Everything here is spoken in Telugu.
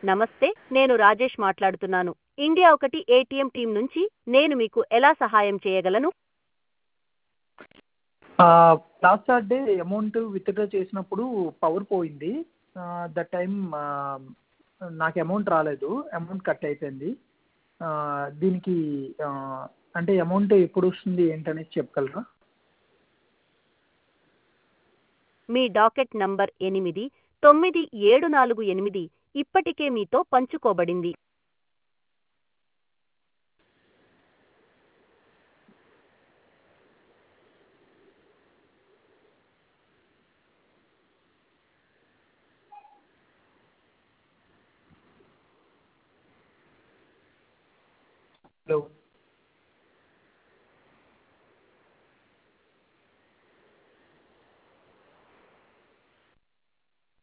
నమస్తే నేను రాజేష్ మాట్లాడుతున్నాను ఇండియా ఒకటి ఏటీఎం టీం నుంచి నేను మీకు ఎలా సహాయం చేయగలను లాస్ట్ సాటర్డే అమౌంట్ విత్డ్రా చేసినప్పుడు పవర్ పోయింది దట్ టైం నాకు అమౌంట్ రాలేదు అమౌంట్ కట్ అయిపోయింది దీనికి అంటే అమౌంట్ ఎప్పుడు వస్తుంది ఏంటనేది చెప్పగలరా మీ డాకెట్ నంబర్ ఎనిమిది తొమ్మిది ఏడు నాలుగు ఎనిమిది ఇప్పటికే మీతో పంచుకోబడింది హలో